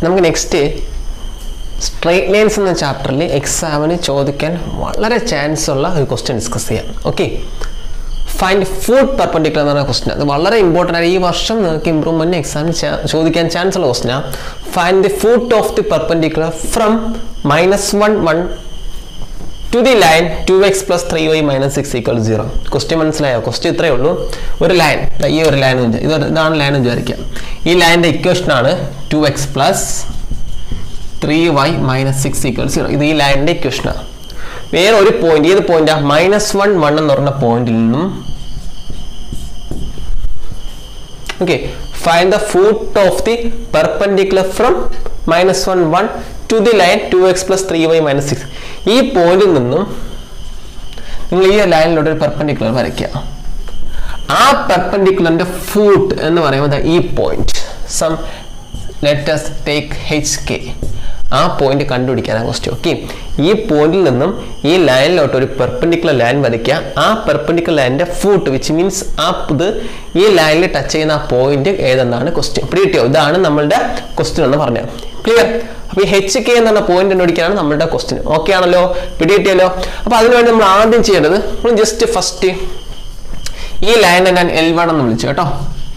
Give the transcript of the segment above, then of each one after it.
നമുക്ക് next straight lines എന്ന ചാപ്റ്ററിൽ എക്സാമിന് ചോദിക്കാൻ വളരെ ചാൻസ് ഉള്ള ഒരു ക്വസ്റ്റ്യൻ ഡിസ്കസ് ചെയ്യാം ഓക്കെ ഫൈൻഡ് ഫുഡ് പെർപെൻഡിക്കുലർ എന്ന് പറയുന്ന ക്വസ്റ്റ്യൻ അത് വളരെ ഇമ്പോർട്ടൻ്റ് ആണ് ഈ വർഷം നിങ്ങൾക്ക് ഇമ്പ്രൂവ്മെൻറ്റ് എക്സാമിന് ചോദിക്കാൻ ചാൻസ് ഉള്ള ക്വസ്റ്റ്യനാണ് find the foot of the perpendicular from minus one one to the line two x plus three y minus six equal zero question മനസ്സിലായോ ക്വസ്റ്റ്യൻ ഇത്രയേ ഉള്ളൂ ഒരു ലൈൻ ഈ ഒരു ലൈൻ ഇത് ഇതാണ് ലൈൻ വിചാരിക്കുക ഈ ലൈനിൻ്റെ ഇക്വേഷനാണ് two x plus three y minus six equal zero ഇത് ഈ ലൈനിൻ്റെ ഇക്വേഷനാണ് വേറെ ഒരു പോയിന്റ് ഏത് പോയിന്റാ മൈനസ് വൺ വൺ എന്ന് പറഞ്ഞ പോയിന്റിൽ നിന്നും okay find the foot of the perpendicular from minus one one to the line two x plus three y minus six ഈ പോയിന്റിൽ നിന്നും നിങ്ങൾ ഈ ലൈനിലൂടെ ഒരു പെർപെൻഡിക്കുലർ വരയ്ക്കുക ആ പെർപെൻഡിക്കുലറിന്റെ ഫൂട്ട് എന്ന് പറയുന്നത് ഈ point some let's take h k ആ പോയിന്റ് കണ്ടുപിടിക്കാനാണ് ക്വസ്റ്റ്യൻ ഓക്കെ ഈ പോയിന്റിൽ നിന്നും ഈ ലൈനിലോട്ട് ഒരു പെർപെൻഡിക്കുലർ ലൈൻ വരയ്ക്കുക ആ പെർപെൻഡിക്കുലർ ലൈനിന്റെ ഫൂട്ട് വിച്ച് മീൻസ് ആ ഇത് ഈ ലൈനിൽ ടച്ച് ചെയ്യുന്ന ആ പോയിന്റ് ഏതെന്നാണ് ക്വസ്റ്റ്യൻ പിടികിട്ടിയോ ഇതാണ് നമ്മളുടെ ക്വസ്റ്റ്യൻ എന്ന് പറഞ്ഞത് ക്ലിയർ അപ്പൊ ഈ എച്ച് കെ എന്ന പോയിന്റ് കണ്ടുപിടിക്കാനാണ് നമ്മളുടെ ക്വസ്റ്റ്യൻ ഓക്കെ ആണല്ലോ പിടികിട്ടിയല്ലോ അപ്പൊ അതിനുവേണ്ടി നമ്മൾ ആദ്യം ചെയ്യേണ്ടത് നമ്മൾ ജസ്റ്റ് ഫസ്റ്റ് ഈ ലൈനെ ഞാൻ എൽ വൺ എന്ന് വിളിച്ചു കേട്ടോ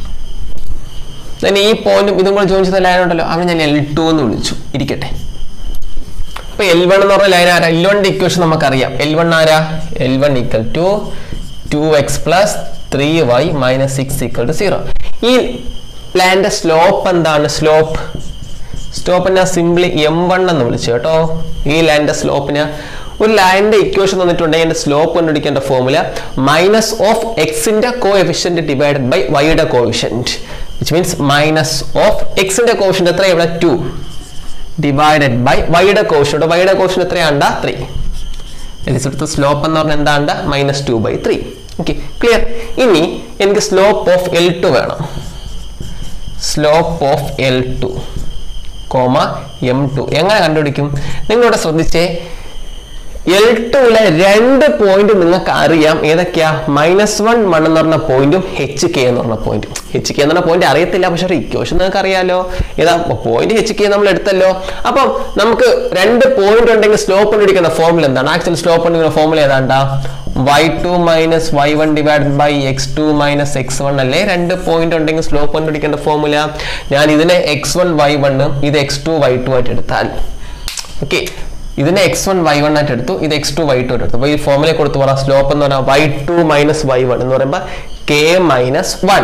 then ഈ പോയിന്റും ഇതും കൂടെ ജോയിൻ ചെയ്ത ലൈൻ ഉണ്ടല്ലോ അവനെ ഞാൻ എൽ ടു എന്ന് വിളിച്ചു ഇരിക്കട്ടെ അപ്പൊ എൽ വൺ എന്ന് പറഞ്ഞ ലൈൻ ആരാ എൽ വണ്ണിന്റെ ഇക്വേഷൻ നമുക്കറിയാം എൽ വൺ ആരാ l one equal to two x plus three y minus six equal to zero ഈ ലൈനിന്റെ സ്ലോപ്പ് എന്താണ് സ്ലോപ്പ് സ്ലോപ്പിനെ സിംപ്ലി എം വൺ എന്ന് വിളിച്ചു കേട്ടോ ഈ ലൈനിന്റെ സ്ലോപ്പിന് ഒരു ലൈനിന്റെ ഇക്വേഷൻ തന്നിട്ടുണ്ടെങ്കിൽ അതിന്റെ സ്ലോപ്പ് കണ്ടുപിടിക്കേണ്ട ഫോർമുല മൈനസ് ഓഫ് എക്സിന്റെ കോ എഫിഷ്യന്റ് ഡിവൈഡഡ് ബൈ വൈയുടെ coefficient which means minus of എക്സിന്റെ കോവിഷ്യന്റ് എത്ര ഇവിടെ ടു ഡിവൈഡഡ് ബൈ വൈയുടെ കോവിഷ്യന്റ് വൈയുടെ കോവിഷ്യന്റ് എത്രയാണ്ട ത്രീ എടുത്ത സ്ലോപ്പ് എന്ന് പറഞ്ഞാൽ എന്താണ്ട minus two by three okay clear ഇനി എനിക്ക് സ്ലോപ്പ് ഓഫ് എൽ ടു വേണം slope of l two comma m two എങ്ങനെ കണ്ടുപിടിക്കും നിങ്ങളിവിടെ ശ്രദ്ധിച്ചേ എൽ ടുവിലെ രണ്ട് പോയിന്റ് നിങ്ങൾക്ക് അറിയാം ഏതൊക്കെയാ മൈനസ് വൺ വൺ എന്ന് പറഞ്ഞ പോയിന്റും എച്ച് കെ എന്ന് പറഞ്ഞ പോയിന്റും എച്ച് കെ എന്ന് പറഞ്ഞ പോയിന്റ് അറിയത്തില്ല പക്ഷെ ഒരു ഇക്വേഷൻ നിങ്ങൾക്ക് അറിയാലോ ഏതാ പോയിന്റ് എച്ച് കെ നമ്മൾ എടുത്തല്ലോ അപ്പം നമുക്ക് രണ്ട് പോയിന്റ് ഉണ്ടെങ്കിൽ സ്ലോപ്പ് കണ്ടുപിടിക്കുന്ന ഫോർമുല എന്താണ് ആക്ച്വലി സ്ലോപ്പ് കണ്ടുപിടിക്കുന്ന ഫോർമുല ഏതാണ്ടാ y two minus y one divide by x two minus x one അല്ലേ രണ്ട് പോയിന്റ് ഉണ്ടെങ്കിൽ സ്ലോപ്പ് കണ്ടുപിടിക്കേണ്ട ഫോർമുല ഞാൻ ഇതിനെ എക്സ് വൺ വൈ വണ്ണും ഇത് എക്സ് ടു വൈ ടു ആയിട്ട് എടുത്താൽ ഓക്കെ ഇതിനെ എക്സ് വൺ വൈ വൺ ആയിട്ട് എടുത്തു ഇത് എക്സ് ടു വൈ ടു എടുത്തു അപ്പോൾ ഈ ഫോമിലെ കൊടുത്ത് പറ സ്ലോപ്പ് എന്ന് പറഞ്ഞാൽ y two minus y one എന്ന് പറയുമ്പോൾ k minus one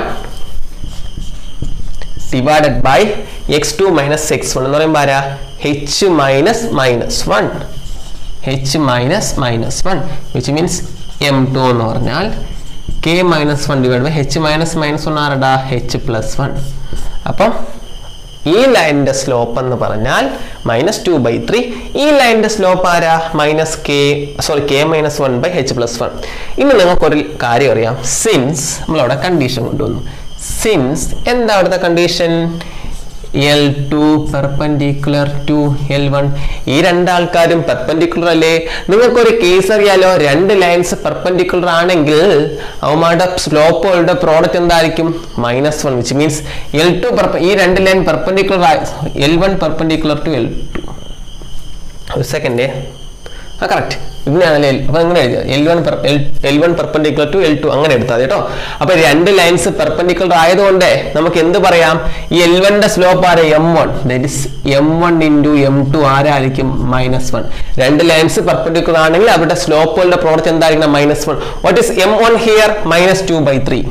divided by x two minus x one എന്ന് പറയുമ്പോൾ ആരാ h minus minus one h minus minus one which means m two എന്ന് പറഞ്ഞാൽ k minus one divide by h minus minus one ആരടാ h plus one അപ്പം ഈ ലൈനിന്റെ slope എന്ന് പറഞ്ഞാൽ മൈനസ് ടു ബൈ ത്രീ ഈ ലൈനിന്റെ സ്ലോപ്പ് ആരാ minus k sorry k minus one by h plus one ഇനി നിങ്ങൾക്കൊരു കാര്യം അറിയാം സിൻസ് നമ്മളവിടെ കണ്ടീഷൻ കൊണ്ടുവന്നു സിൻസ് എന്താ അവിടുത്തെ condition l two perpendicular to l one ഈ രണ്ടാൾക്കാരും പെർപെൻഡിക്കുലർ അല്ലേ നിങ്ങൾക്കൊരു കേസ് അറിയാലോ രണ്ട് ലൈൻസ് പെർപെൻഡിക്കുലർ ആണെങ്കിൽ അവന്മാരുടെ സ്ലോപ്പുകളുടെ പ്രോഡക്റ്റ് എന്തായിരിക്കും minus one which means l two ഈ രണ്ട് line perpendicular l one perpendicular to l two ഒരു സെക്കൻഡേ ആ കറക്റ്റ് ഇങ്ങനെയാണല്ലേ അപ്പൊ ഇങ്ങനെ എഴുതിയ l one L one perpendicular to l two അങ്ങനെ എടുത്താൽ കേട്ടോ അപ്പൊ രണ്ട് ലൈൻസ് പെർപെൻഡിക്കുലർ ആയതുകൊണ്ട് നമുക്ക് എന്ത് പറയാം ഈ എൽ വണ്ണിന്റെ സ്ലോപ്പ് ആരെ m one that is m one into m two ആരായിരിക്കും മൈനസ് വൺ രണ്ട് ലൈൻസ് പെർപെൻഡിക്കുലർ ആണെങ്കിൽ അവരുടെ സ്ലോപ്പുകളുടെ പ്രോഡക്റ്റ് എന്തായിരിക്കണം minus one what is m one here minus two by three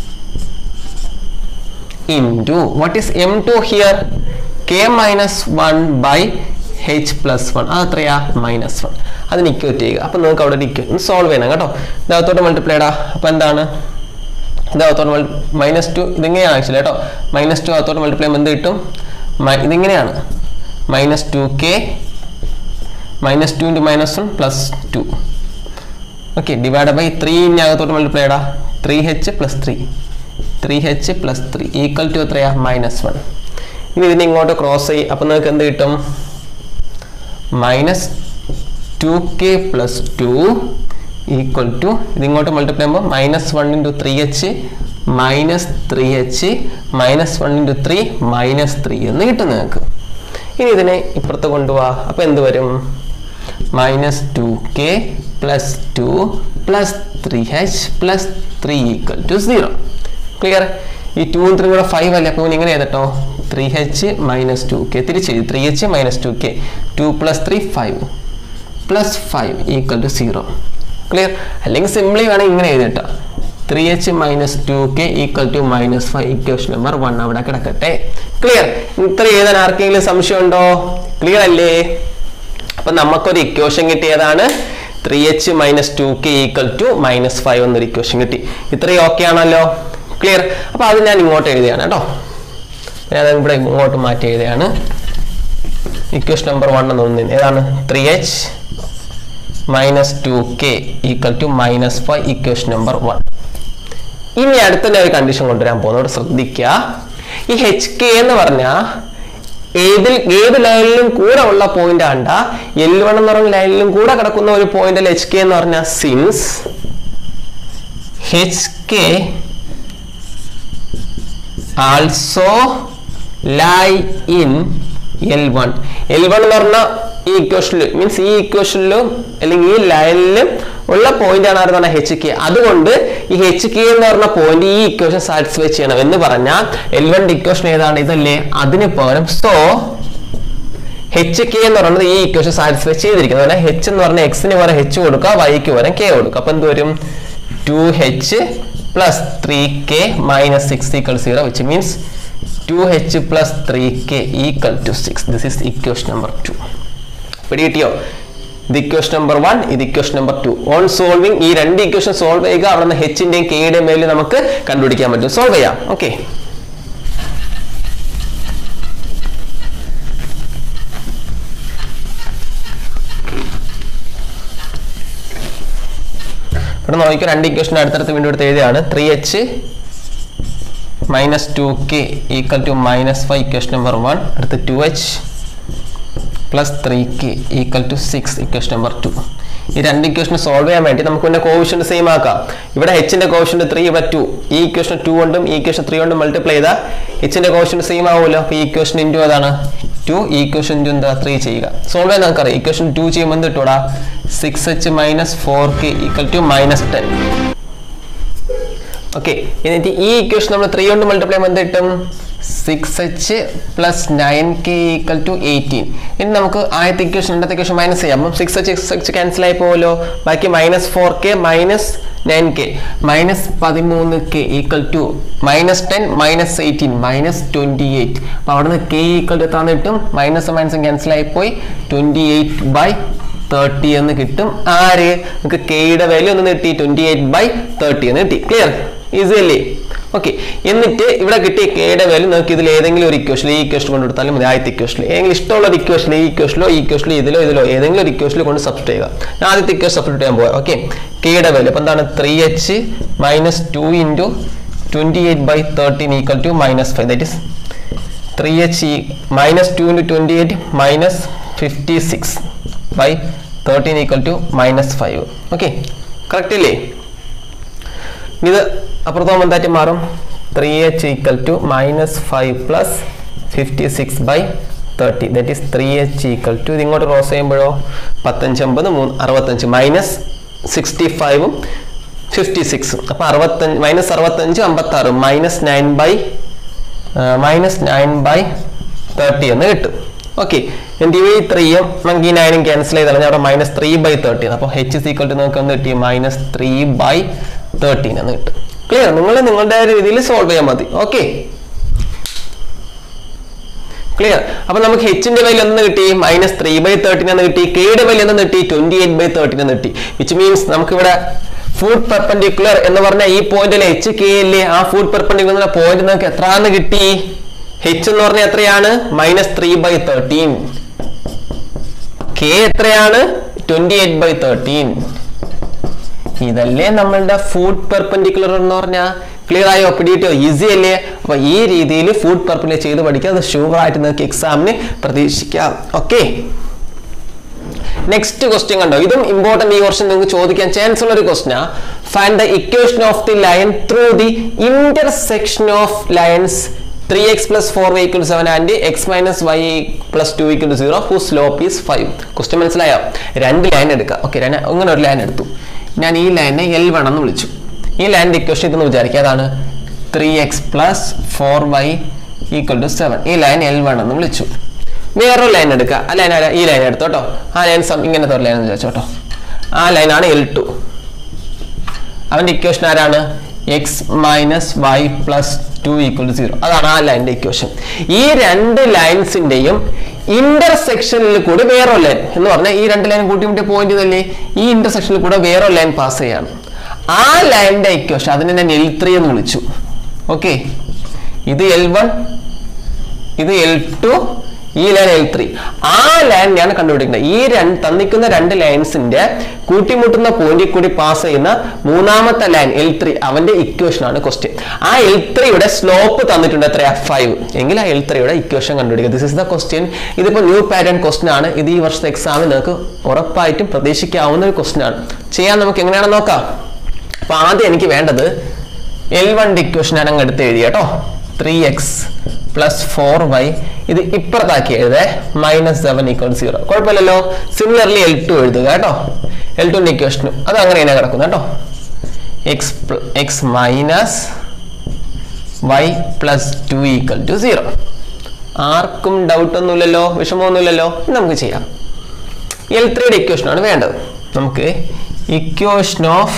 into what is m two here k minus one by h plus one അത് എത്രയാ minus one അതിന് equate ചെയ്യുക അപ്പം നിങ്ങൾക്ക് അവിടെ ഇക്വേറ്റ് സോൾവ് ചെയ്യണം കേട്ടോ ഇതകത്തോട്ട് മൾട്ടിപ്ലൈ ഇടാ അപ്പം എന്താണ് ഇതകത്തോട്ട് മൈനസ് ടു ഇതിങ്ങനെയാണ് ആക്ച്വലി കേട്ടോ മൈനസ് ടു അകത്തോട്ട് മൾട്ടിപ്ലൈ എന്ത് കിട്ടും ഇതിങ്ങനെയാണ് minus two k minus two into minus one plus two okay divide by three ഇനി അകത്തോട്ട് മൾട്ടിപ്ലൈ ഇടാ three h plus three three h plus three equal to എത്രയാ മൈനസ് വൺ ഇനി ഇതിനെ ഇങ്ങോട്ട് ക്രോസ് ചെയ്യും അപ്പം നിങ്ങൾക്ക് എന്ത് കിട്ടും minus two k plus two equal to ഇതിങ്ങോട്ട് മൾട്ടിപ്ലൈ ചെയ്യുമ്പോൾ minus one into three h minus three h minus one into three minus three എന്ന് കിട്ടും നിങ്ങൾക്ക് ഇനി ഇതിനെ ഇപ്പുറത്ത് കൊണ്ടുപോവാ അപ്പൊ എന്ത് വരും minus two k plus two plus three h plus three equal to zero clear ഈ ടു ത്രീ കൂടെ ഫൈവ് അല്ലേ അപ്പോൾ ഇങ്ങനെ എഴുതട്ടോ three h minus two k തിരിച്ച് three h minus two k two plus three five plus five equal to zero clear അല്ലെങ്കിൽ simply വേണമെങ്കിൽ ഇങ്ങനെ എഴുതിട്ടോ three h minus two k equal to minus five equation number one അവിടെ കിടക്കട്ടെ clear ഇത്ര എഴുതാൻ ആർക്കെങ്കിലും സംശയമുണ്ടോ ക്ലിയർ അല്ലേ അപ്പൊ നമുക്കൊരു ഇക്വേഷൻ കിട്ടിയതാണ് three h minus two k equal to minus five എന്നൊരു ഇക്വേഷൻ കിട്ടി ഇത്രയും ഓക്കെ ആണല്ലോ ക്ലിയർ അപ്പൊ അത് ഞാൻ ഇങ്ങോട്ട് എഴുതിയാണ് കേട്ടോ ഞാൻ ഇവിടെ ഇങ്ങോട്ട് മാറ്റി എഴുതിയാണ് ഇക്വേഷൻ നമ്പർ വൺ എന്ന് ഒന്നിന് ഏതാണ് three h minus two k equal to minus five equation number one ഇനി അടുത്ത ഞാൻ ഒരു കണ്ടീഷൻ കൊണ്ടുവരാൻ പോകുന്നതോട് ശ്രദ്ധിക്കുക ഈ എച്ച് കെ എന്ന് പറഞ്ഞാൽ ഏതിൽ ഏത് ലൈനിലും കൂടെ ഉള്ള പോയിന്റ് ആണ്ട എൽ വൺ എന്ന് പറഞ്ഞ ലൈനിലും കൂടെ കിടക്കുന്ന ഒരു പോയിന്റ് അല്ല എച്ച് കെ എന്ന് പറഞ്ഞാൽ since h k also lie in L one L one എന്ന് പറഞ്ഞ ഈ ഇക്വേഷനിൽ മീൻസ് ഈ ഇക്വേഷനിലും അല്ലെങ്കിൽ ഈ ലൈനിലും ഉള്ള പോയിന്റ് ആണ് ആരെന്ന് പറഞ്ഞാൽ എച്ച് കെ അതുകൊണ്ട് ഈ എച്ച് കെ എന്ന് പറഞ്ഞ പോയിന്റ് ഈ ഇക്വേഷൻ സാറ്റിസ്ഫൈ ചെയ്യണം എന്ന് പറഞ്ഞാൽ എൽ വൺ ഇക്വേഷൻ ഏതാണ് ഇതല്ലേ അതിന് പകരം സോ എച്ച് കെ എന്ന് പറയുന്നത് ഈ ഇക്വേഷൻ സാറ്റിസ്ഫൈ ചെയ്തിരിക്കുന്നത് അല്ലെ എച്ച് എന്ന് പറഞ്ഞാൽ എക്സിന് പകരം എച്ച് കൊടുക്കുക വൈക്ക് പകരം കെ കൊടുക്കുക അപ്പൊ എന്ത് വരും two h plus three k minus six equal zero which means two h plus three k equal to six this is equation number two പിടികിട്ടിയോ ഇത് ഇക്വേഷൻ നമ്പർ വൺ ഇത് equation number two on solving ഈ രണ്ട് equation solve ചെയ്യുക അവിടെ നിന്ന് ഹെച്ചിന്റെയും കെയുടെയും മേലിൽ നമുക്ക് കണ്ടുപിടിക്കാൻ പറ്റും സോൾവ് ചെയ്യാം ഓക്കെ ഇവിടെ നോക്കിയോ രണ്ട് ഇക്വേഷൻ അടുത്തടുത്ത് വീണ്ടും എടുത്ത് എഴുതിയാണ് three h minus two k equal to minus five equation number one അടുത്ത് two h plus three k equal to six equation number two ഈ രണ്ട് ഇക്വേഷൻ സോൾവ് ചെയ്യാൻ വേണ്ടി നമുക്ക് പിന്നെ കോവിഷ്യന്റ് സെയിം ആക്കാം ഇവിടെ എച്ചിന്റെ കോവിഷ്യന്റ് ത്രീ ഇവിടെ ടു ഈ ഇക്വേഷൻ ടു കൊണ്ടും ഈ ഇക്വേഷൻ ത്രീ കൊണ്ടും മൾട്ടിപ്ലൈ ചെയ്താൽ എച്ചിന്റെ കോവിഷ്യന്റ് സെയിം ആവുമല്ലോ അപ്പോൾ ഈ ഇക്വേഷൻ ഇൻറ്റു ഏതാണ് ടു ഈ ഇക്വേഷൻ ഇൻറ്റു എന്താ ത്രീ ചെയ്യുക സോൾവ് ചെയ്യാൻ നമുക്കറിയാം ഇക്വേഷൻ ടു ചെയ്യുമ്പോൾ എന്ത് കിട്ടൂടാ six h minus four k equal to minus ten okay എന്നിട്ട് ഈ ഇക്വേഷൻ നമ്മൾ ത്രീ കൊണ്ട് മൾട്ടിപ്ലൈ ചെയ്യുമ്പോൾ എന്ത് കിട്ടും six h plus nine k equal to eighteen ഇനി നമുക്ക് ആദ്യത്തെ ഇക്വേഷൻ രണ്ടാമത്തെ ഇക്വേഷൻ മൈനസ് ചെയ്യാം അപ്പം six h six h cancel ആയി പോകുമല്ലോ ബാക്കി minus four k minus nine k minus പതിമൂന്ന് k equal to minus ten minus eighteen minus twenty eight അപ്പം അവിടെ നിന്ന് കെ ഈക്വൽ ടു എത്താൻ കിട്ടും മൈനസ് മൈനസും ക്യാൻസൽ ആയി പോയി ട്വൻറ്റി എയ്റ്റ് ബൈ തേർട്ടി എന്ന് കിട്ടും ആര് നമുക്ക് കെയുടെ വാല്യൂ ഒന്ന് കിട്ടി ട്വൻറ്റി എയ്റ്റ് ബൈ തേർട്ടി എന്ന് കിട്ടി ക്ലിയർ ഈസി അല്ലേ ഓക്കെ എന്നിട്ട് ഇവിടെ കിട്ടിയ കെയുടെ വാല്യൂ നമുക്ക് ഇതിൽ ഏതെങ്കിലും ഒരു ഇക്വേഷൻ ഈ ഇക്വേഷൻ കൊണ്ട് കൊടുത്താലും മതി ആദ്യത്തെ ഇക്വേഷനിൽ ഏതെങ്കിലും ഇഷ്ടമുള്ള ഒരു ഇക്വേഷൻ ഈ ഇക്വേഷനിലോ ഈ ഇക്വേഷനിലോ ഇതിലോ ഇതിലോ ഏതെങ്കിലും ഒരു ഇക്വേഷനിൽ കൊണ്ട് സബ്സ്റ്റിറ്റ് ചെയ്യുക ഞാൻ ആദ്യത്തെ ഇക്വേഷൻ സബ്സ്റ്റിറ്റ് ചെയ്യാൻ പോകാം ഓക്കെ കെയുടെ വാല്യൂ അപ്പോൾ എന്താണ് three h minus two into twenty eight by thirteen equal to minus five that is three h minus two into twenty eight minus fifty six by thirteen equal to minus five okay correct ഇല്ലേ ഇത് അപ്പുറത്തോളം എന്തായിട്ട് മാറും three h equal to minus five plus fifty six by thirty that is three h equal to ഇത് ഇങ്ങോട്ട് cross ചെയ്യുമ്പോഴോ പത്തഞ്ചമ്പത് മൂന്ന് അറുപത്തഞ്ച് മൈനസ് സിക്സ്റ്റി ഫൈവും ഫിഫ്റ്റി സിക്സും അപ്പോൾ അറുപത്തഞ്ച് മൈനസ് അറുപത്തഞ്ച് അമ്പത്താറ് minus nine by minus nine by thirty എന്ന് കിട്ടും ഓക്കെ എൻ്റെ ഈ ത്രീയും നമുക്ക് ഈ നയനും ക്യാൻസൽ ചെയ്താൽ അവിടെ മൈനസ് ത്രീ ബൈ തേർട്ടീൻ അപ്പോൾ എച്ച് സീക്വൽ ടു നമുക്ക് എന്ന് കിട്ടി മൈനസ് ത്രീ ബൈ തേർട്ടീൻ എന്ന് കിട്ടും ക്ലിയർ നിങ്ങൾ നിങ്ങളുടെ രീതിയിൽ സോൾവ് ചെയ്യാൻ മതി ഓക്കെ ക്ലിയർ അപ്പൊ നമുക്ക് എച്ചിന്റെ വാല്യൂ എന്ന് കിട്ടി മൈനസ് ത്രീ ബൈ തേർട്ടീൻ എന്ന് കിട്ടി കെയുടെ വാല്യൂ എന്ന് കിട്ടി ട്വന്റി എയ്റ്റ് ബൈ തേർട്ടീൻ എന്ന് കിട്ടി വിച്ച് മീൻസ് നമുക്ക് ഇവിടെ ഫുഡ് പെർപെൻഡിക്കുലർ എന്ന് പറഞ്ഞ ഈ പോയിന്റിൽ എച്ച് കെ അല്ലേ ആ ഫുഡ് പെർപെൻഡിക്കുലർ പോയിന്റ് നമുക്ക് എത്രയാണെന്ന് കിട്ടി എച്ച് എന്ന് പറഞ്ഞാൽ എത്രയാണ് minus three by thirteen k എത്രയാണ് ട്വന്റി എയ്റ്റ് ബൈ തേർട്ടീൻ ഇതല്ലേ നമ്മളുടെ ഫുഡ് പെർപെൻഡിക്കുലർ എന്ന് പറഞ്ഞാൽ ക്ലിയർ ആയോ പിടിയിട്ടോ ഈസി അല്ലേ അപ്പൊ ഈ രീതിയിൽ ഫുഡ് പെർപെൻഡിക്കുലർ ചെയ്ത് പഠിക്കുക അത് ഷുവർ ആയിട്ട് നിങ്ങൾക്ക് എക്സാമിന് പ്രതീക്ഷിക്കാം ഓക്കെ നെക്സ്റ്റ് ക്വസ്റ്റ്യൻ കണ്ടോ ഇതും ഇമ്പോർട്ടന്റ് ഈ ക്വസ്റ്റ്യൻ നിങ്ങൾക്ക് ചോദിക്കാൻ ചാൻസ് ഉള്ള ഒരു question find the equation of the line through the intersection of lines three x plus four y equal seven and x minus y plus two equal zero who slope is five question മനസ്സിലായോ രണ്ട് line എടുക്കാം okay അങ്ങനെ ഒരു line എടുത്തു ഞാൻ ഈ ലൈനെ L one എന്ന് വിളിച്ചു ഈ ലൈനിന്റെ ഇക്വേഷൻ ഇതെന്ന് വിചാരിക്കുക അതാണ് three x plus four y equal to seven ഈ ലൈൻ എൽ വൺ എന്ന് വിളിച്ചു വേറൊരു ലൈൻ എടുക്കുക ആ ലൈൻ ഈ ലൈൻ എടുത്തു കേട്ടോ ആ ലൈൻ ഇങ്ങനത്തെ ഒരു ലൈൻ എന്ന് വിചാരിച്ചോ കേട്ടോ ആ ലൈനാണ് എൽ ടു അവന്റെ ഇക്വേഷൻ ആരാണ് x minus y plus two equal to zero അതാണ് ആ ലൈനിന്റെ ഇക്വേഷൻ ഈ രണ്ട് ലൈൻസിന്റെയും ഇന്റർസെക്ഷനിൽ കൂടി വേറൊരു ലൈൻ എന്ന് പറഞ്ഞാൽ ഈ രണ്ട് ലൈൻ കൂട്ടിമുട്ടിയ പോയിന്റ് തന്നെ ഈ ഇന്റർസെക്ഷനിൽ കൂടെ വേറൊരു ലൈൻ പാസ് ചെയ്യാണ് ആ ലൈനിന്റെ ഇക്വേഷൻ അതിനെ ഞാൻ എൽ ത്രീ എന്ന് വിളിച്ചു ഓക്കെ ഇത് എൽ വൺ ഇത് എൽ ടു ഈ ലൈൻ എൽ ത്രീ ആ ലൈനിനെയാണ് കണ്ടുപിടിക്കുന്നത് ഈ രണ്ട് തന്നിക്കുന്ന രണ്ട് ലൈൻസിന്റെ കൂട്ടിമുട്ടുന്ന പോയിന്റിൽ കൂടി പാസ് ചെയ്യുന്ന മൂന്നാമത്തെ ലൈൻ എൽ ത്രീ അവന്റെ ഇക്വേഷൻ ആണ് ക്വസ്റ്റ്യൻ ആ എൽ ത്രീയുടെ സ്ലോപ്പ് തന്നിട്ടുണ്ട് എത്രയാ ഫൈവ് എങ്കിൽ ആ എൽ ത്രീയുടെ ഇക്വേഷൻ കണ്ടുപിടിക്കുക ദിസ് ഇസ് ദ ക്വസ്റ്റ്യൻ ഇതിപ്പോ ന്യൂ പാറ്റേൺ ക്വസ്റ്റ്യൻ ആണ് ഇത് ഈ വർഷത്തെ എക്സാമിൽ നിങ്ങൾക്ക് ഉറപ്പായിട്ടും പ്രതീക്ഷിക്കാവുന്ന ഒരു ക്വസ്റ്റ്യൻ ആണ് ചെയ്യാൻ നമുക്ക് എങ്ങനെയാണെന്ന് നോക്കാം അപ്പൊ ആദ്യം എനിക്ക് വേണ്ടത് എൽ വണ്ടെ ഇക്വേഷൻ ഞാൻ അങ്ങ് എടുത്ത് എഴുതി കേട്ടോ three x plus four y ഇത് ഇപ്പുറത്താക്കി എഴുതേ മൈനസ് സെവൻ ഈക്വൽ സീറോ കുഴപ്പമില്ലല്ലോ സിമിലർലി എൽ ടു എഴുതുക കേട്ടോ എൽ ടുവിന്റെ ഇക്വേഷനും അത് അങ്ങനെ തന്നെ കിടക്കുന്നു കേട്ടോ x x minus y plus two equal to zero ആർക്കും ഡൗട്ട് ഒന്നുമില്ലല്ലോ വിഷമമൊന്നുമില്ലല്ലോ ഇത് നമുക്ക് ചെയ്യാം എൽ ത്രീയുടെ ഇക്വേഷനാണ് വേണ്ടത് നമുക്ക് ഇക്വേഷൻ ഓഫ്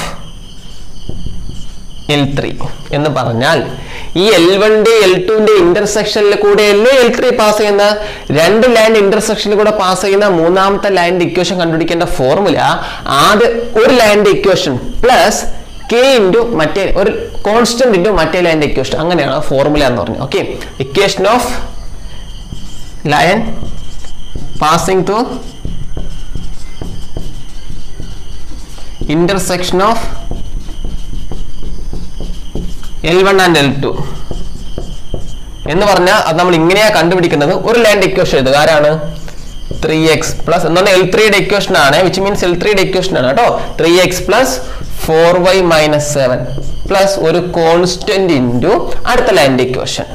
എൽ ത്രീ എന്ന് പറഞ്ഞാൽ ഈ എൽ വണ്ടെ എൽ ടുവിന്റെ ഇന്റർസെക്ഷനിൽ കൂടെ അല്ലേ എൽ ത്രീ പാസ് ചെയ്യുന്ന രണ്ട് ലൈൻ ഇന്റർസെക്ഷനിൽ കൂടെ പാസ് ചെയ്യുന്ന മൂന്നാമത്തെ ലൈനിന്റെ ഇക്വേഷൻ കണ്ടുപിടിക്കേണ്ട ഫോർമുല ആദ്യ ഒരു ലൈനിന്റെ ഇക്വേഷൻ പ്ലസ് കെ ഇൻറ്റു മറ്റേ ഒരു കോൺസ്റ്റന്റ് ഇൻറ്റു മറ്റേ ലൈനിന്റെ ഇക്വേഷൻ അങ്ങനെയാണ് ഫോർമുല എന്ന് പറഞ്ഞത് okay equation of line passing through intersection of L one and L two എന്ന് പറഞ്ഞാൽ അത് നമ്മൾ ഇങ്ങനെയാ കണ്ടുപിടിക്കുന്നത് ഒരു ലൈൻ്റെ ഇക്വേഷൻ എഴുതുക ആരാണ് ത്രീ എക്സ് പ്ലസ് എന്ന് പറഞ്ഞാൽ എൽ ത്രീയുടെ ഇക്വേഷൻ ആണ് വിച്ച് മീൻസ് എൽ ത്രീയുടെ ഇക്വേഷൻ ആണ് കേട്ടോ three x plus four y minus seven plus ഒരു കോൺസ്റ്റന്റ് ഇൻറ്റു അടുത്ത ലൈൻ്റെ ഇക്വേഷൻ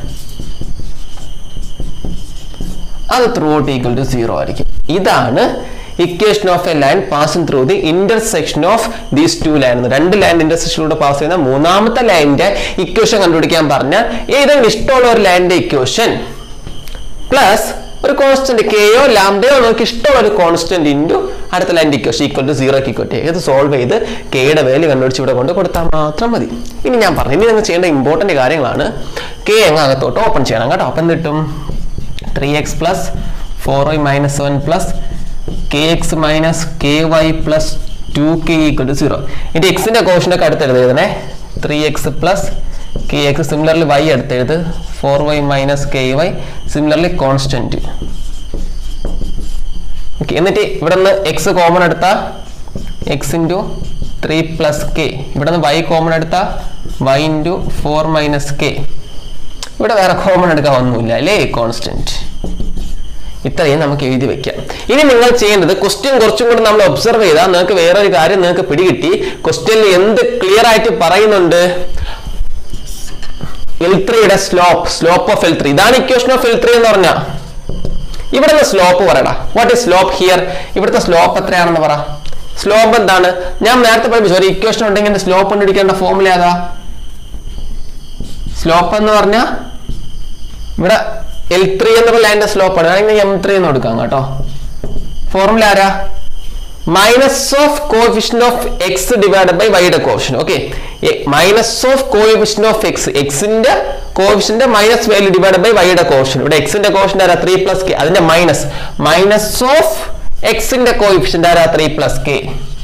അത് throughout equal to zero ആയിരിക്കും ഇതാണ് equation of a line passing through the intersection of these two line രണ്ട് ലൈൻ ഇന്റർസെക്ഷനിലൂടെ പാസ് ചെയ്യുന്ന മൂന്നാമത്തെ ലൈനിന്റെ ഇക്വേഷൻ കണ്ടുപിടിക്കാൻ പറഞ്ഞാൽ ഏതെങ്കിലും ഇഷ്ടമുള്ള ഒരു ലൈനിന്റെ ഇക്വേഷൻ പ്ലസ് ഒരു കോൺസ്റ്റന്റ് കെയോ ലാംഡയോ നമുക്ക് ഇഷ്ടമുള്ള ഒരു കോൺസ്റ്റന്റ് ഇൻറ്റു അടുത്ത ലൈൻ്റെ equation equal to zero equal to ഇത് സോൾവ് ചെയ്ത് കെയുടെ വാല്യൂ കണ്ടുപിടിച്ച് ഇവിടെ കൊണ്ട് കൊടുത്താൽ മാത്രം മതി ഇനി ഞാൻ പറഞ്ഞു ഇനി നിങ്ങൾ ചെയ്യേണ്ട ഇമ്പോർട്ടന്റ് കാര്യങ്ങളാണ് കെ അങ്ങ് അകത്തോട്ട് ഓപ്പൺ ചെയ്യണം കേട്ടോ അപ്പം കിട്ടും three x plus four y minus seven plus k x minus k y plus two k equal to zero ഇനി എക്സിന്റെ കോഷൻ്റെ ഒക്കെ അടുത്ത് എഴുതണേ three x plus k x similarly y അടുത്ത് എഴുത് four y minus k y similarly constant okay എന്നിട്ട് ഇവിടെ നിന്ന് എക്സ് കോമൺ എടുത്ത x into three plus k ഇവിടെ നിന്ന് വൈ കോമൺ എടുത്ത y into four minus k ഇവിടെ വേറെ കോമൺ എടുക്കാൻ ഒന്നുമില്ല അല്ലേ കോൺസ്റ്റന്റ് ഇത്രയും നമുക്ക് എഴുതി വെക്കാം ഇനി നിങ്ങൾ ചെയ്യേണ്ടത് ക്വസ്റ്റ്യൻ കുറച്ചും കൂടി നമ്മൾ ഒബ്സർവ് ചെയ്താൽ നിങ്ങൾക്ക് വേറൊരു കാര്യം നിങ്ങൾക്ക് പിടികിട്ടി ക്വസ്റ്റ്യനിൽ എന്ത് ക്ലിയർ ആയിട്ട് പറയുന്നുണ്ട് എൽ ത്രീയുടെ slope slope of L three ഇതാണ് ഇക്വേഷൻ ഓഫ് എൽ ത്രീ എന്ന് പറഞ്ഞാൽ ഇവിടുന്ന് സ്ലോപ്പ് പറയടാ വാട്ട് ഇസ് സ്ലോപ്പ് ഹിയർ ഇവിടുത്തെ സ്ലോപ്പ് എത്രയാണെന്ന് പറ സ്ലോപ്പ് എന്താണ് ഞാൻ നേരത്തെ പഠിപ്പിച്ചു ഒരു ഇക്വേഷൻ ഉണ്ടെങ്കിൽ സ്ലോപ്പ് കണ്ടുപിടിക്കേണ്ട ഫോമുല ഏതാ സ്ലോപ്പ് എന്ന് പറഞ്ഞാൽ ഇവിടെ എൽ ത്രീ എന്നുള്ള ലൈൻ്റെ സ്ലോപ്പ് ആണ് അല്ലെങ്കിൽ എം ത്രീ എന്ന് കൊടുക്കാം കേട്ടോ ഫോർമുല ആരാ minus of coefficient of x divide by വൈയുടെ coefficient okay minus of coefficient of x എക്സിന്റെ കോഫിഷ്യന്റെ മൈനസ് വാല്യൂ ഡിവൈഡ് ബൈ വൈയുടെ കോഫിഷ്യൻ ഇവിടെ എക്സിന്റെ കോഫിഷ്യൻ ആരാ ത്രീ പ്ലസ് കെ അതിന്റെ മൈനസ് മൈനസ് ഓഫ് എക്സിന്റെ കോഫിഷ്യന്റ് ആരാ three plus k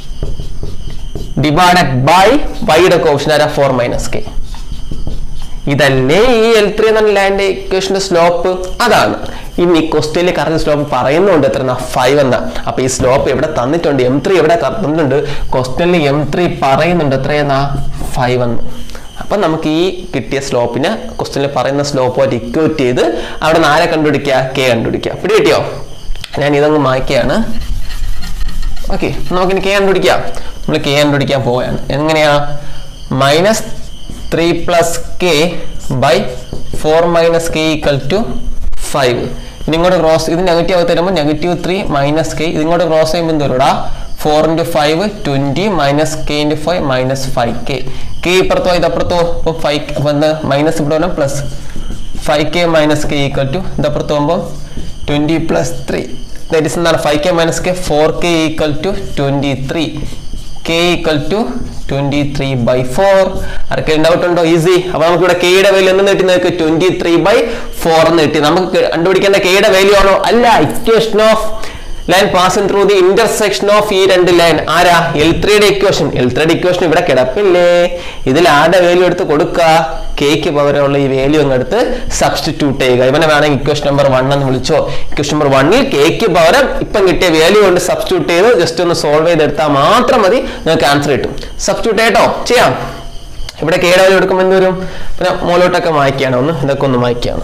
divided by വൈയുടെ കോഫിഷ്യൻ ആരാ ഫോർ മൈനസ് കെ ഇതല്ലേ ഈ എൽ ത്രീ എന്ന ലാൻഡ് ഇക്വേഷന്റെ സ്ലോപ്പ് അതാണ് ഇനി ക്വസ്റ്റ്യനിൽ കറക്റ്റ് സ്ലോപ്പ് പറയുന്നുണ്ട് എത്ര ഫൈവ് എന്ന അപ്പൊ ഈ സ്ലോപ്പ് എവിടെ തന്നിട്ടുണ്ട് എം ത്രീ എവിടെ തന്നിട്ടുണ്ട് ക്വസ്റ്റ്യനിൽ എം ത്രീ പറയുന്നുണ്ട് എത്രയെന്നാ ഫൈവ് എന്ന് അപ്പൊ നമുക്ക് ഈ കിട്ടിയ സ്ലോപ്പിന് ക്വസ്റ്റ്യനിൽ പറയുന്ന സ്ലോപ്പുമായിട്ട് ഇക്വേറ്റ് ചെയ്ത് അവിടെ നിന്ന് ആരെ കണ്ടുപിടിക്കുക കെ കണ്ടുപിടിക്കുക പിടി കിട്ടിയോ ഞാൻ ഇതങ്ങ് മായ്ക്കുകയാണ് ഓക്കെ നമുക്കിനി കെ കണ്ടുപിടിക്കാം നമ്മൾ കെ കണ്ടുപിടിക്കാൻ പോവുകയാണ് എങ്ങനെയാ minus three plus k by four minus k equal to five ഇനി ഇങ്ങോട്ട് ക്രോസ് ഇത് നെഗറ്റീവ് ആയി തരുമ്പോൾ നെഗറ്റീവ് ത്രീ മൈനസ് കെ ഇത് ഇങ്ങോട്ട് ക്രോസ് ചെയ്യുമ്പോൾ എന്ത് വരും four into five twenty minus k into five minus five k k ഇപ്പുറത്തോ ഇതപ്പുറത്തോ അപ്പോൾ ഫൈവ് അപ്പോൾ എന്താ മൈനസ് ഇവിടെ വരണം plus five k minus k equal to ഇതപ്പുറത്ത് പോകുമ്പോൾ twenty plus three that is എന്താണ് five k minus k four k equal to twenty three k equal to twenty three by four ആർക്കെങ്കിലും doubt ഉണ്ടോ easy അപ്പൊ നമുക്ക് ഇവിടെ കെയുടെ value എന്ന് കിട്ടി നിങ്ങൾക്ക് ട്വന്റി ത്രീ ബൈ ഫോർ എന്ന് കിട്ടി നമുക്ക് കണ്ടുപിടിക്കേണ്ട കെയുടെ വാല്യൂ ആണോ അല്ല equation of line passing through the intersection of ഈ രണ്ട് ലൈൻ ആരാ എൽ ത്രീയുടെ ഇക്വേഷൻ എൽ ത്രീയുടെ ഇക്വേഷൻ ഇവിടെ കിടപ്പില്ലേ ഇതിൽ ആരുടെ വാല്യൂ എടുത്ത് കൊടുക്കുക കെക്ക് പകരമുള്ള ഈ വാല്യൂ അങ്ങ് എടുത്ത് സബ്സ്റ്റിറ്റ്യൂട്ട് ചെയ്യുക ഇവനെ വേണമെങ്കിൽ ഇക്വേഷൻ നമ്പർ വൺ എന്ന് വിളിച്ചോ ഇക്വേഷൻ നമ്പർ വണ്ണിൽ കെക്ക് പകരം ഇപ്പം കിട്ടിയ വാല്യൂ കൊണ്ട് സബ്സ്റ്റിറ്റ്യൂട്ട് ചെയ്ത് ജസ്റ്റ് ഒന്ന് സോൾവ് ചെയ്തെടുത്താൽ മാത്രം മതി നിങ്ങൾക്ക് ആൻസർ കിട്ടും സബ്സ്റ്റിറ്റ്യൂട്ട് ചെയ്യട്ടോ ചെയ്യാം ഇവിടെ കെയുടെ വാല്യൂ എടുക്കുമ്പോൾ എന്ത് വരും പിന്നെ മുകളിലോട്ടൊക്കെ മായ്ക്കുകയാണ് ഒന്ന് ഇതൊക്കെ ഒന്ന് മായ്ക്കുകയാണ്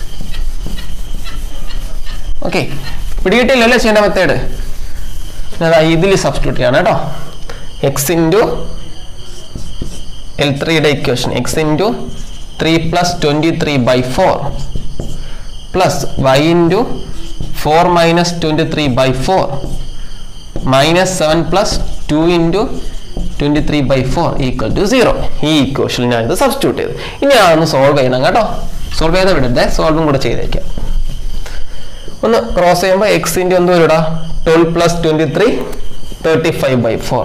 ഓക്കെ പിടികിട്ടില്ലല്ലേ ചെയ്യേണ്ട മെത്തേഡ് അതാ ഇതിൽ സബ്സ്റ്റിറ്റ്യൂട്ട് ചെയ്യണം കേട്ടോ എക്സ് ഇൻറ്റു എൽ ത്രീയുടെ equation x into three plus twenty three by four plus y into four minus twenty three by four minus seven plus two into twenty three by four equal to zero ഈ ഇക്വേഷനിൽ ഞാൻ ഇത് substitute ചെയ്തു ഇനി അതൊന്ന് solve ചെയ്യണം കേട്ടോ solve ചെയ്താൽ വിടരുതേ സോൾവും കൂടെ ചെയ്തേക്കാം ഒന്ന് ക്രോസ് ചെയ്യുമ്പോൾ എക്സ് ഇൻറ്റു എന്ത് വരും twelve plus twenty three thirty five by four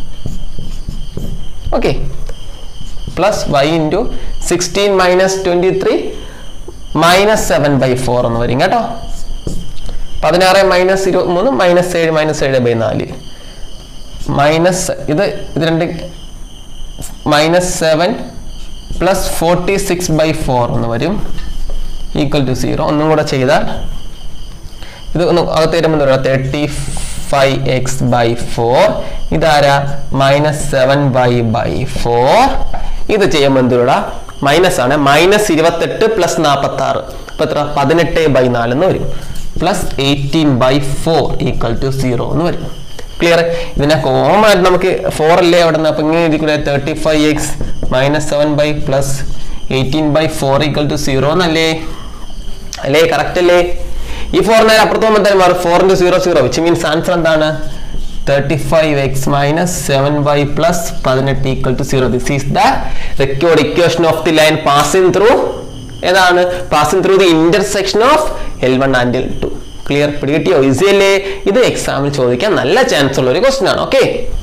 okay plus y into sixteen minus twenty three minus seven by four എന്ന് വരും കേട്ടോ പതിനാറ് മൈനസ് ഇരുപത്തി മൂന്ന് മൈനസ് ഏഴ് മൈനസ് ഏഴ് ബൈ നാല് മൈനസ് ഇത് ഇത് രണ്ട് minus seven plus forty six by four എന്ന് വരും ഈക്വൽ ടു സീറോ ഒന്നും കൂടെ ചെയ്താൽ ഇത് ഒന്ന് അകത്ത് വരുമ്പോൾ thirty five x by four ഇതാരാ minus seven by by four ഇത് ചെയ്യുമ്പോൾ എന്തുകൂടാ മൈനസ് ആണ് മൈനസ് ഇരുപത്തെട്ട് പ്ലസ് നാൽപ്പത്തി ആറ് അപ്പൊ എത്ര പതിനെട്ട് ബൈ നാല് എന്ന് വരും plus eighteen by four equal to zero എന്ന് വരും ക്ലിയർ ഇതിനെ കോമൺ ആയിട്ട് നമുക്ക് ഫോർ അല്ലേ അവിടെ നിന്ന് അപ്പൊ ഇങ്ങനെ ഇരിക്കൂടെ thirty five x minus seven by plus eighteen by four equal to zero എന്നല്ലേ അല്ലേ കറക്റ്റ് അല്ലേ ഈ ഫോർ നേരെ അപ്പുറത്ത് പോകുമ്പോൾ എന്തായാലും മാറും four into zero zero which means answer എന്താണ് thirty five x minus seven by plus പതിനെട്ട് equal to zero this is the record equation of the line passing through ഏതാണ് passing through the intersection of L one and L two clear പിടികിട്ടിയോ easy അല്ലേ ഇത് എക്സാമിൽ ചോദിക്കാൻ നല്ല chance ഉള്ള ഒരു ക്വസ്റ്റൻ ആണ് ഓക്കെ